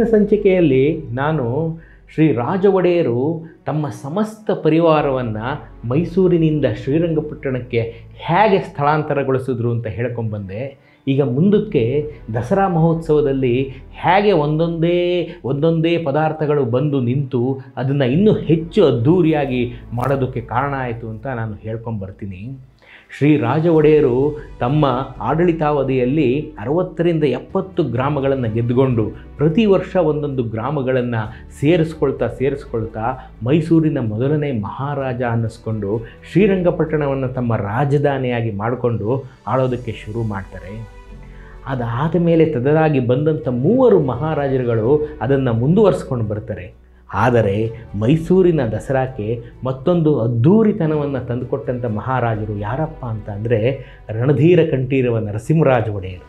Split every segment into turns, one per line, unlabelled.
ಸಂಚಿಕೆಯಲ್ಲಿ ನಾನು ಶ್ರೀ ರಾಜ ಒಡೆಯರು ತಮ್ಮ ಸಮಸ್ತ ಪರಿವಾರವನ್ನು ಮೈಸೂರಿನಿಂದ ಶ್ರೀರಂಗಪಟ್ಟಣಕ್ಕೆ ಹೇಗೆ ಸ್ಥಳಾಂತರಗೊಳಿಸಿದ್ರು ಅಂತ ಹೇಳ್ಕೊಂಬಂದೆ ಈಗ ಮುಂದಕ್ಕೆ ದಸರಾ ಮಹೋತ್ಸವದಲ್ಲಿ ಹೇಗೆ ಒಂದೊಂದೇ ಒಂದೊಂದೇ ಪದಾರ್ಥಗಳು ಬಂದು ನಿಂತು ಅದನ್ನು ಇನ್ನೂ ಹೆಚ್ಚು ಅದ್ಧೂರಿಯಾಗಿ ಮಾಡೋದಕ್ಕೆ ಕಾರಣ ಆಯಿತು ಅಂತ ನಾನು ಹೇಳ್ಕೊಂಬರ್ತೀನಿ ಶ್ರೀ ರಾಜ ಒಡೆಯರು ತಮ್ಮ ಆಡಳಿತಾವಧಿಯಲ್ಲಿ ಅರವತ್ತರಿಂದ ಎಪ್ಪತ್ತು ಗ್ರಾಮಗಳನ್ನು ಗೆದ್ದುಕೊಂಡು ಪ್ರತಿ ವರ್ಷ ಒಂದೊಂದು ಗ್ರಾಮಗಳನ್ನು ಸೇರಿಸ್ಕೊಳ್ತಾ ಸೇರಿಸ್ಕೊಳ್ತಾ ಮೈಸೂರಿನ ಮೊದಲನೇ ಮಹಾರಾಜ ಅನ್ನಿಸ್ಕೊಂಡು ಶ್ರೀರಂಗಪಟ್ಟಣವನ್ನು ತಮ್ಮ ರಾಜಧಾನಿಯಾಗಿ ಮಾಡಿಕೊಂಡು ಆಳೋದಕ್ಕೆ ಶುರು ಮಾಡ್ತಾರೆ ಅದಾದ ಮೇಲೆ ತದರಾಗಿ ಬಂದಂಥ ಮೂವರು ಮಹಾರಾಜರುಗಳು ಅದನ್ನು ಮುಂದುವರಿಸ್ಕೊಂಡು ಬರ್ತಾರೆ ಆದರೆ ಮೈಸೂರಿನ ದಸರಾಕ್ಕೆ ಮತ್ತೊಂದು ಅದ್ಧೂರಿತನವನ್ನು ತಂದುಕೊಟ್ಟಂಥ ಮಹಾರಾಜರು ಯಾರಪ್ಪ ಅಂತ ಅಂದರೆ ರಣಧೀರ ಕಂಠೀರವ ನರಸಿಂಹರಾಜ ಒಡೆಯರು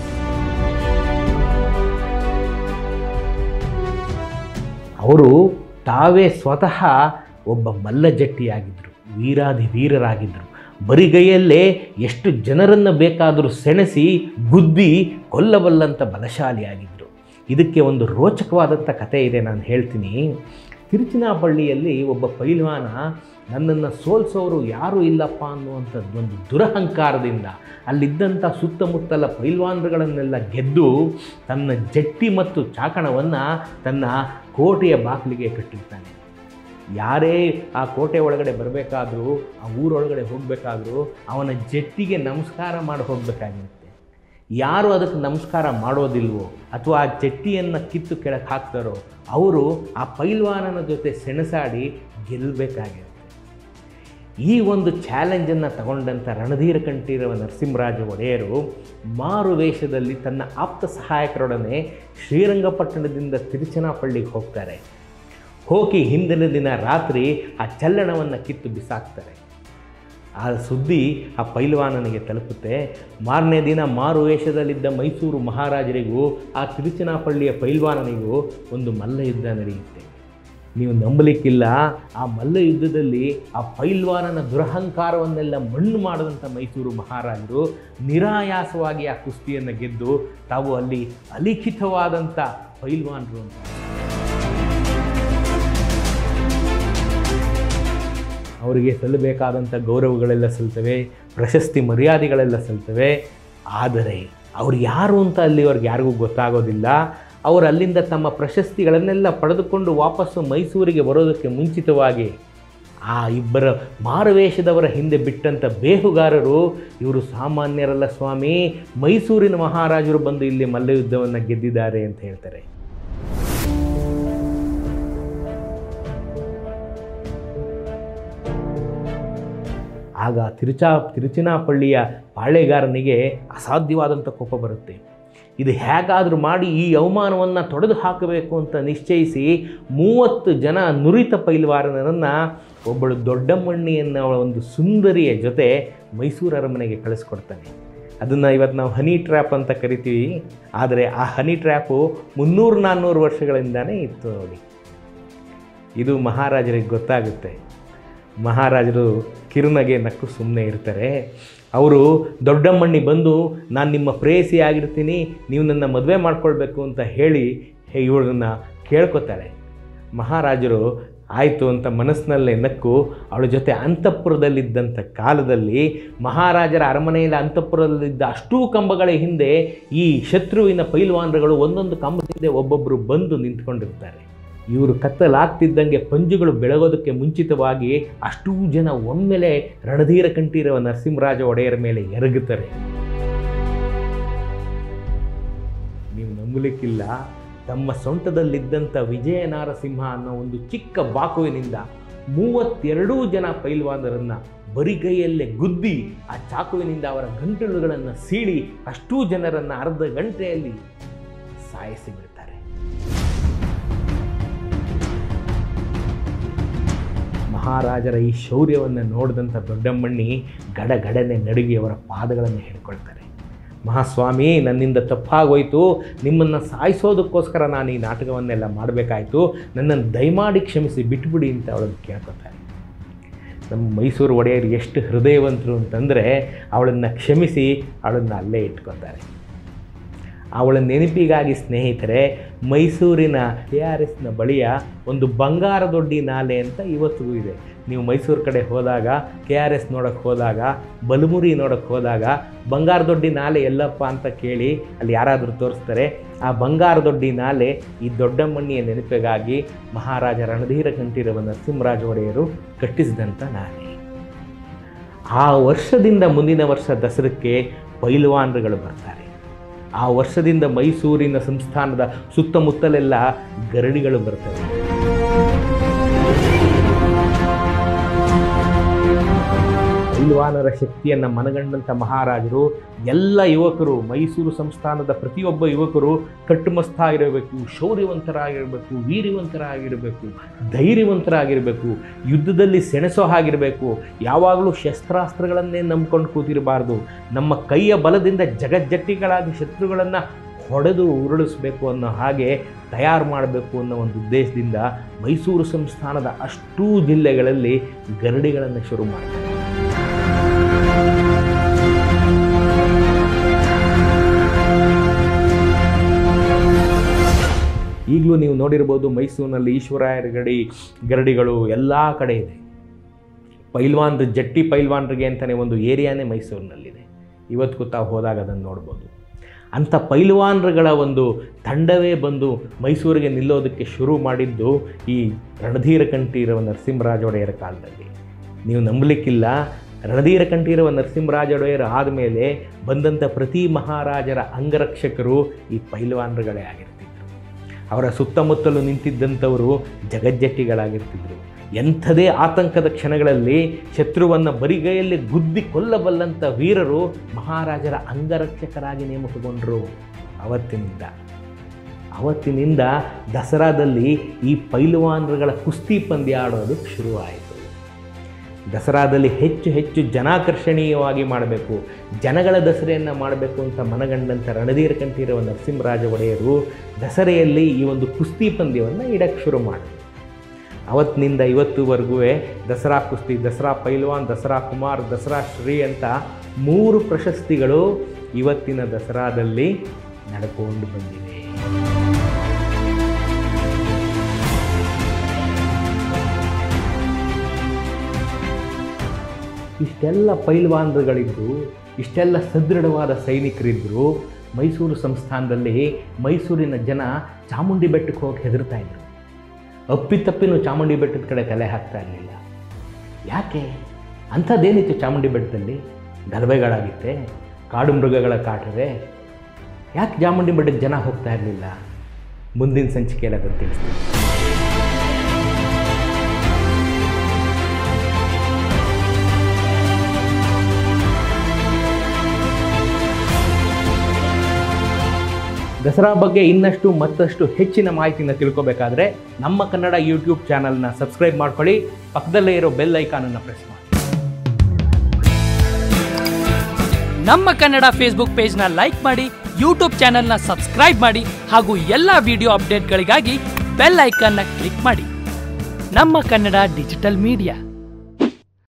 ಅವರು ತಾವೇ ಸ್ವತಃ ಒಬ್ಬ ಮಲ್ಲಜಟ್ಟಿಯಾಗಿದ್ದರು ವೀರಾಧಿ ವೀರರಾಗಿದ್ದರು ಬರಿಗೈಯಲ್ಲೇ ಎಷ್ಟು ಜನರನ್ನು ಬೇಕಾದರೂ ಸೆಣಸಿ ಗುದ್ದಿ ಕೊಲ್ಲಬಲ್ಲಂಥ ಬಲಶಾಲಿಯಾಗಿದ್ದರು ಇದಕ್ಕೆ ಒಂದು ರೋಚಕವಾದಂಥ ಕಥೆ ಇದೆ ನಾನು ಹೇಳ್ತೀನಿ ತಿರುಚಿನಾಪಳ್ಳಿಯಲ್ಲಿ ಒಬ್ಬ ಪೈಲ್ವಾನ ನನ್ನನ್ನು ಸೋಲ್ಸೋರು ಯಾರೂ ಇಲ್ಲಪ್ಪ ಅನ್ನುವಂಥದ್ದು ಒಂದು ದುರಹಂಕಾರದಿಂದ ಅಲ್ಲಿದ್ದಂಥ ಸುತ್ತಮುತ್ತಲ ಪೈಲ್ವಾನರುಗಳನ್ನೆಲ್ಲ ಗೆದ್ದು ತನ್ನ ಜಟ್ಟಿ ಮತ್ತು ಚಾಕಣವನ್ನು ತನ್ನ ಕೋಟೆಯ ಬಾಗಿಲಿಗೆ ಕಟ್ಟಿರ್ತಾನೆ ಯಾರೇ ಆ ಕೋಟೆ ಒಳಗಡೆ ಬರಬೇಕಾದ್ರೂ ಆ ಊರೊಳಗಡೆ ಹೋಗಬೇಕಾದ್ರೂ ಅವನ ಜಟ್ಟಿಗೆ ನಮಸ್ಕಾರ ಮಾಡಿ ಹೋಗಬೇಕಾಗಿರುತ್ತೆ ಯಾರು ಅದಕ್ಕೆ ನಮಸ್ಕಾರ ಮಾಡೋದಿಲ್ವೋ ಅಥವಾ ಆ ಜಟ್ಟಿಯನ್ನು ಕಿತ್ತು ಕೆಳಗೆ ಹಾಕ್ತಾರೋ ಅವರು ಆ ಪೈಲ್ವಾನನ ಜೊತೆ ಸೆಣಸಾಡಿ ಗೆಲ್ಲಬೇಕಾಗಿರುತ್ತೆ ಈ ಒಂದು ಚಾಲೆಂಜನ್ನು ತಗೊಂಡಂಥ ರಣಧೀರ ಕಂಠೀರವ ನರಸಿಂಹರಾಜ ಒಡೆಯರು ಮಾರು ವೇಷದಲ್ಲಿ ತನ್ನ ಆಪ್ತ ಸಹಾಯಕರೊಡನೆ ಶ್ರೀರಂಗಪಟ್ಟಣದಿಂದ ತಿರುಚನಾಪಳ್ಳಿಗೆ ಹೋಗ್ತಾರೆ ಹೋಗಿ ಹಿಂದಿನ ದಿನ ರಾತ್ರಿ ಆ ಚಲ್ಲಣವನ್ನು ಕಿತ್ತು ಬಿಸಾಕ್ತಾರೆ ಆ ಸುದ್ದಿ ಆ ಪೈಲ್ವಾನನಿಗೆ ತಲುಪುತ್ತೆ ಮಾರನೇ ದಿನ ಮಾರು ವೇಷದಲ್ಲಿದ್ದ ಮೈಸೂರು ಮಹಾರಾಜರಿಗೂ ಆ ತಿರುಚನಾಪಳ್ಳಿಯ ಪೈಲ್ವಾನನಿಗೂ ಒಂದು ಮಲ್ಲ ಯುದ್ಧ ನಡೆಯುತ್ತೆ ನೀವು ನಂಬಲಿಕ್ಕಿಲ್ಲ ಆ ಮಲ್ಲ ಯುದ್ಧದಲ್ಲಿ ಆ ಪೈಲ್ವಾನನ ದುರಹಂಕಾರವನ್ನೆಲ್ಲ ಮಣ್ಣು ಮಾಡಿದಂಥ ಮೈಸೂರು ಮಹಾರಾಜರು ನಿರಾಯಾಸವಾಗಿ ಆ ಕುಸ್ತಿಯನ್ನು ಗೆದ್ದು ತಾವು ಅಲ್ಲಿ ಅಲಿಖಿತವಾದಂಥ ಪೈಲ್ವಾನರು ಅಂತ ಅವರಿಗೆ ಸಲ್ಲಬೇಕಾದಂಥ ಗೌರವಗಳೆಲ್ಲ ಸಲ್ತವೆ ಪ್ರಶಸ್ತಿ ಮರ್ಯಾದೆಗಳೆಲ್ಲ ಸಲ್ತವೆ ಆದರೆ ಅವ್ರು ಯಾರು ಅಂತ ಅಲ್ಲಿವರೆಗೆ ಯಾರಿಗೂ ಗೊತ್ತಾಗೋದಿಲ್ಲ ಅವರು ಅಲ್ಲಿಂದ ತಮ್ಮ ಪ್ರಶಸ್ತಿಗಳನ್ನೆಲ್ಲ ಪಡೆದುಕೊಂಡು ವಾಪಸ್ಸು ಮೈಸೂರಿಗೆ ಬರೋದಕ್ಕೆ ಮುಂಚಿತವಾಗಿ ಆ ಇಬ್ಬರ ಮಾರುವೇಷದವರ ಹಿಂದೆ ಬಿಟ್ಟಂಥ ಬೇಹುಗಾರರು ಇವರು ಸಾಮಾನ್ಯರಲ್ಲ ಸ್ವಾಮಿ ಮೈಸೂರಿನ ಮಹಾರಾಜರು ಬಂದು ಇಲ್ಲಿ ಮಲ್ಲಯುದ್ಧವನ್ನು ಗೆದ್ದಿದ್ದಾರೆ ಅಂತ ಹೇಳ್ತಾರೆ ಆಗ ತಿರುಚಾ ತಿರುಚಿನಾಪಳ್ಳಿಯ ಪಾಳೆಗಾರನಿಗೆ ಅಸಾಧ್ಯವಾದಂಥ ಕೋಪ ಬರುತ್ತೆ ಇದು ಹೇಗಾದರೂ ಮಾಡಿ ಈ ಅವಮಾನವನ್ನು ತೊಡೆದು ಹಾಕಬೇಕು ಅಂತ ನಿಶ್ಚಯಿಸಿ ಮೂವತ್ತು ಜನ ನುರಿತ ಪೈಲ್ವಾರನನ್ನು ಒಬ್ಬಳು ದೊಡ್ಡಮ್ಮಣ್ಣಿ ಅನ್ನೋ ಒಂದು ಸುಂದರಿಯ ಜೊತೆ ಮೈಸೂರು ಅರಮನೆಗೆ ಕಳಿಸ್ಕೊಡ್ತಾನೆ ಅದನ್ನು ಇವತ್ತು ನಾವು ಹನಿ ಟ್ರ್ಯಾಪ್ ಅಂತ ಕರಿತೀವಿ ಆದರೆ ಆ ಹನಿ ಟ್ರ್ಯಾಪು ಮುನ್ನೂರು ನಾನ್ನೂರು ವರ್ಷಗಳಿಂದನೇ ಇತ್ತು ನೋಡಿ ಇದು ಮಹಾರಾಜರಿಗೆ ಗೊತ್ತಾಗುತ್ತೆ ಮಹಾರಾಜರು ಕಿರುನಗೆ ನಕ್ಕು ಸುಮ್ಮನೆ ಇರ್ತಾರೆ ಅವರು ದೊಡ್ಡಮ್ಮಣ್ಣಿ ಬಂದು ನಾನು ನಿಮ್ಮ ಪ್ರೇಯಸಿ ಆಗಿರ್ತೀನಿ ನೀವು ನನ್ನ ಮದುವೆ ಮಾಡ್ಕೊಳ್ಬೇಕು ಅಂತ ಹೇಳಿ ಇವಳನ್ನ ಕೇಳ್ಕೊತಾಳೆ ಮಹಾರಾಜರು ಆಯಿತು ಅಂತ ಮನಸ್ಸಿನಲ್ಲೇ ನಕ್ಕು ಅವಳ ಜೊತೆ ಅಂತಃಪುರದಲ್ಲಿದ್ದಂಥ ಕಾಲದಲ್ಲಿ ಮಹಾರಾಜರ ಅರಮನೆಯಲ್ಲಿ ಅಂತಃಪುರದಲ್ಲಿದ್ದ ಅಷ್ಟೂ ಕಂಬಗಳ ಹಿಂದೆ ಈ ಶತ್ರುವಿನ ಪೈಲ್ವಾನರುಗಳು ಒಂದೊಂದು ಕಂಬದ ಹಿಂದೆ ಒಬ್ಬೊಬ್ಬರು ಬಂದು ನಿಂತ್ಕೊಂಡಿರ್ತಾರೆ ಇವರು ಕತ್ತಲಾಗ್ತಿದ್ದಂಗೆ ಪಂಜುಗಳು ಬೆಳಗೋದಕ್ಕೆ ಮುಂಚಿತವಾಗಿ ಅಷ್ಟೂ ಜನ ಒಮ್ಮೆಲೆ ರಣಧೀರ ಕಂಠೀರವ ನರಸಿಂಹರಾಜ ಒಡೆಯರ ಮೇಲೆ ಎರಗುತ್ತಾರೆ ನೀವು ನಂಬಲಿಕ್ಕಿಲ್ಲ ತಮ್ಮ ಸೊಂಟದಲ್ಲಿದ್ದಂಥ ವಿಜಯ ನಾರಸಿಂಹ ಅನ್ನೋ ಒಂದು ಚಿಕ್ಕ ಬಾಕುವಿನಿಂದ ಮೂವತ್ತೆರಡೂ ಜನ ಪೈಲ್ವಾನರನ್ನು ಬರಿಗೈಯಲ್ಲೇ ಗುದ್ದಿ ಆ ಚಾಕುವಿನಿಂದ ಅವರ ಗಂಟಲುಗಳನ್ನು ಸೀಳಿ ಅಷ್ಟೂ ಜನರನ್ನು ಅರ್ಧ ಗಂಟೆಯಲ್ಲಿ ಸಾಯಿಸಿ ಬಿಡ್ತಾರೆ ಮಹಾರಾಜರ ಈ ಶೌರ್ಯವನ್ನು ನೋಡಿದಂಥ ದೊಡ್ಡಮ್ಮಣ್ಣಿ ಗಡಗಡನೆ ನಡುಗಿ ಅವರ ಪಾದಗಳನ್ನು ಹಿಡ್ಕೊಳ್ತಾರೆ ಮಹಾಸ್ವಾಮಿ ನನ್ನಿಂದ ತಪ್ಪಾಗೋಯ್ತು ನಿಮ್ಮನ್ನು ಸಾಯಿಸೋದಕ್ಕೋಸ್ಕರ ನಾನು ಈ ನಾಟಕವನ್ನೆಲ್ಲ ಮಾಡಬೇಕಾಯ್ತು ನನ್ನನ್ನು ದಯಮಾಡಿ ಕ್ಷಮಿಸಿ ಬಿಟ್ಬಿಡಿ ಅಂತ ಅವಳನ್ನು ಕೇಳ್ಕೊತಾರೆ ನಮ್ಮ ಮೈಸೂರು ಒಡೆಯರು ಎಷ್ಟು ಹೃದಯವಂತರು ಅಂತಂದರೆ ಅವಳನ್ನು ಕ್ಷಮಿಸಿ ಅವಳನ್ನು ಅಲ್ಲೇ ಇಟ್ಕೊತಾರೆ ಅವಳ ನೆನಪಿಗಾಗಿ ಸ್ನೇಹಿತರೆ ಮೈಸೂರಿನ ಕೆ ಆರ್ ಎಸ್ನ ಬಳಿಯ ಒಂದು ಬಂಗಾರ ದೊಡ್ಡಿ ನಾಲೆ ಅಂತ ಇವತ್ತಿಗೂ ಇದೆ ನೀವು ಮೈಸೂರು ಕಡೆ ಹೋದಾಗ ಕೆ ಆರ್ ಎಸ್ ನೋಡೋಕ್ಕೆ ಹೋದಾಗ ಬಲಮುರಿ ನೋಡೋಕ್ಕೆ ಹೋದಾಗ ಬಂಗಾರ ದೊಡ್ಡಿ ನಾಲೆ ಎಲ್ಲಪ್ಪ ಅಂತ ಕೇಳಿ ಅಲ್ಲಿ ಯಾರಾದರೂ ತೋರಿಸ್ತಾರೆ ಆ ಬಂಗಾರ ದೊಡ್ಡಿ ನಾಲೆ ಈ ದೊಡ್ಡಮ್ಮಣ್ಣಿಯ ನೆನಪಿಗಾಗಿ ಮಹಾರಾಜ ರಣಧೀರ ಕಂಠೀರವ ನರಸಿಂಹರಾಜ ಒಡೆಯರು ಕಟ್ಟಿಸಿದಂಥ ನಾಲೆ ಆ ವರ್ಷದಿಂದ ಮುಂದಿನ ವರ್ಷ ದಸರಕ್ಕೆ ಪೈಲ್ವಾನ್ರುಗಳು ಬರ್ತಾರೆ ಆ ವರ್ಷದಿಂದ ಮೈಸೂರಿನ ಸಂಸ್ಥಾನದ ಸುತ್ತಮುತ್ತಲೆಲ್ಲ ಗರಡಿಗಳು ಬರ್ತವೆ ಪೈಲ್ವಾನರ ಶಕ್ತಿಯನ್ನು ಮನಗಂಡಂಥ ಮಹಾರಾಜರು ಎಲ್ಲ ಯುವಕರು ಮೈಸೂರು ಸಂಸ್ಥಾನದ ಪ್ರತಿಯೊಬ್ಬ ಯುವಕರು ಕಟ್ಟುಮಸ್ತಾಗಿರಬೇಕು ಶೌರ್ಯವಂತರಾಗಿರಬೇಕು ವೀರ್ಯವಂತರಾಗಿರಬೇಕು ಧೈರ್ಯವಂತರಾಗಿರಬೇಕು ಯುದ್ಧದಲ್ಲಿ ಸೆಣಸೋ ಹಾಗಿರಬೇಕು ಯಾವಾಗಲೂ ಶಸ್ತ್ರಾಸ್ತ್ರಗಳನ್ನೇ ನಂಬ್ಕೊಂಡು ಕೂತಿರಬಾರ್ದು ನಮ್ಮ ಕೈಯ ಬಲದಿಂದ ಜಗಜ್ಜಟ್ಟಿಗಳಾಗಿ ಶತ್ರುಗಳನ್ನು ಹೊಡೆದು ಉರುಳಿಸಬೇಕು ಅನ್ನೋ ಹಾಗೆ ತಯಾರು ಮಾಡಬೇಕು ಅನ್ನೋ ಒಂದು ಉದ್ದೇಶದಿಂದ ಮೈಸೂರು ಸಂಸ್ಥಾನದ ಅಷ್ಟೂ ಜಿಲ್ಲೆಗಳಲ್ಲಿ ಗರಡಿಗಳನ್ನು ಶುರು ಮಾಡ್ತಾರೆ ಈಗಲೂ ನೀವು ನೋಡಿರ್ಬೋದು ಮೈಸೂರಿನಲ್ಲಿ ಈಶ್ವರಾಯರ ಗಡಿ ಗರಡಿಗಳು ಎಲ್ಲ ಕಡೆ ಇದೆ ಪೈಲ್ವಾನ್ರ ಜಟ್ಟಿ ಪೈಲ್ವಾನ್ರಿಗೆ ಅಂತಲೇ ಒಂದು ಏರಿಯಾನೇ ಮೈಸೂರಿನಲ್ಲಿದೆ ಇವತ್ತಿಗೂ ತಾವು ಹೋದಾಗ ಅದನ್ನು ನೋಡ್ಬೋದು ಅಂಥ ಪೈಲ್ವಾನ್ರುಗಳ ಒಂದು ತಂಡವೇ ಬಂದು ಮೈಸೂರಿಗೆ ನಿಲ್ಲೋದಕ್ಕೆ ಶುರು ಮಾಡಿದ್ದು ಈ ರಣಧೀರ ಕಂಠೀರವ ನರಸಿಂಹರಾಜ ಒಡೆಯರ ಕಾಲದಲ್ಲಿ ನೀವು ನಂಬಲಿಕ್ಕಿಲ್ಲ ರಣಧೀರ ಕಂಠೀರವ ನರಸಿಂಹರಾಜ ಒಡೆಯರ್ ಆದಮೇಲೆ ಬಂದಂಥ ಪ್ರತಿ ಮಹಾರಾಜರ ಅಂಗರಕ್ಷಕರು ಈ ಪೈಲ್ವಾನ್ರುಗಳೇ ಆಗಿರ್ತಿದ್ರು ಅವರ ಸುತ್ತಮುತ್ತಲು ನಿಂತಿದ್ದಂಥವರು ಜಗಜ್ಜಟ್ಟಿಗಳಾಗಿರ್ತಿದ್ರು ಎಂಥದೇ ಆತಂಕದ ಕ್ಷಣಗಳಲ್ಲಿ ಶತ್ರುವನ್ನು ಬರಿಗೈಯಲ್ಲಿ ಗುದ್ದಿ ಕೊಲ್ಲಬಲ್ಲಂಥ ವೀರರು ಮಹಾರಾಜರ ಅಂಗರಕ್ಷಕರಾಗಿ ನೇಮಕಗೊಂಡರು ಅವತ್ತಿನಿಂದ ಅವತ್ತಿನಿಂದ ದಸರಾದಲ್ಲಿ ಈ ಪೈಲ್ವಾನ್ರುಗಳ ಕುಸ್ತಿ ಪಂದ್ಯ ಆಡೋದಕ್ಕೆ ಶುರುವಾಯಿತು ದಸರಾದಲ್ಲಿ ಹೆಚ್ಚು ಹೆಚ್ಚು ಜನಾಕರ್ಷಣೀಯವಾಗಿ ಮಾಡಬೇಕು ಜನಗಳ ದಸರೆಯನ್ನು ಮಾಡಬೇಕು ಅಂತ ಮನಗಂಡಂಥ ರಣಧೀರ ಕಂಠೀರವ ನರಸಿಂಹರಾಜ ಒಡೆಯರು ದಸರೆಯಲ್ಲಿ ಈ ಒಂದು ಕುಸ್ತಿ ಪಂದ್ಯವನ್ನು ಇಡಕ್ಕೆ ಶುರು ಮಾಡಿದ್ರು ಅವತ್ತಿನಿಂದ ಇವತ್ತುವರೆಗೂ ದಸರಾ ಕುಸ್ತಿ ದಸರಾ ಪೈಲ್ವಾನ್ ದಸರಾ ಕುಮಾರ್ ದಸರಾ ಶ್ರೀ ಅಂತ ಮೂರು ಪ್ರಶಸ್ತಿಗಳು ಇವತ್ತಿನ ದಸರಾದಲ್ಲಿ ನಡ್ಕೊಂಡು ಬಂದಿವೆ ಇಷ್ಟೆಲ್ಲ ಪೈಲ್ವಾನ್ರುಗಳಿದ್ದು ಇಷ್ಟೆಲ್ಲ ಸದೃಢವಾದ ಸೈನಿಕರಿದ್ದರು ಮೈಸೂರು ಸಂಸ್ಥಾನದಲ್ಲಿ ಮೈಸೂರಿನ ಜನ ಚಾಮುಂಡಿ ಬೆಟ್ಟಕ್ಕೆ ಹೋಗಿ ಹೆದರ್ತಾ ಇದ್ರು ಅಪ್ಪಿತಪ್ಪಿನೂ ಚಾಮುಂಡಿ ಬೆಟ್ಟದ ಕಡೆ ತಲೆ ಹಾಕ್ತಾ ಇರಲಿಲ್ಲ ಯಾಕೆ ಅಂಥದ್ದೇನಿತ್ತು ಚಾಮುಂಡಿ ಬೆಟ್ಟದಲ್ಲಿ ಗಲಭೆಗಳಾಗಿತ್ತೆ ಕಾಡು ಮೃಗಗಳ ಕಾಟವೇ ಯಾಕೆ ಚಾಮುಂಡಿ ಬೆಟ್ಟಕ್ಕೆ ಜನ ಹೋಗ್ತಾ ಇರಲಿಲ್ಲ ಮುಂದಿನ ಸಂಚಿಕೆಯಲ್ಲಿ ಅದನ್ನು ತಿಳಿಸ್ತೀನಿ ದಸರಾ ಬಗ್ಗೆ ಇನ್ನಷ್ಟು ಮತ್ತಷ್ಟು ಹೆಚ್ಚಿನ ಮಾಹಿತಿನ ತಿಳ್ಕೊಬೇಕಾದ್ರೆ ನಮ್ಮ ಕನ್ನಡ ಯೂಟ್ಯೂಬ್ ಚಾನಲ್ನ ಸಬ್ಸ್ಕ್ರೈಬ್ ಮಾಡ್ಕೊಳ್ಳಿ ಪಕ್ಕದಲ್ಲೇ ಇರೋ ಬೆಲ್ ಐಕಾನನ್ನು ಪ್ರೆಸ್ ಮಾಡಿ
ನಮ್ಮ ಕನ್ನಡ ಫೇಸ್ಬುಕ್ ಪೇಜ್ನ ಲೈಕ್ ಮಾಡಿ ಯೂಟ್ಯೂಬ್ ಚಾನೆಲ್ನ ಸಬ್ಸ್ಕ್ರೈಬ್ ಮಾಡಿ ಹಾಗೂ ಎಲ್ಲ ವಿಡಿಯೋ ಅಪ್ಡೇಟ್ಗಳಿಗಾಗಿ ಬೆಲ್ ಐಕನ್ನ ಕ್ಲಿಕ್ ಮಾಡಿ ನಮ್ಮ ಕನ್ನಡ ಡಿಜಿಟಲ್ ಮೀಡಿಯಾ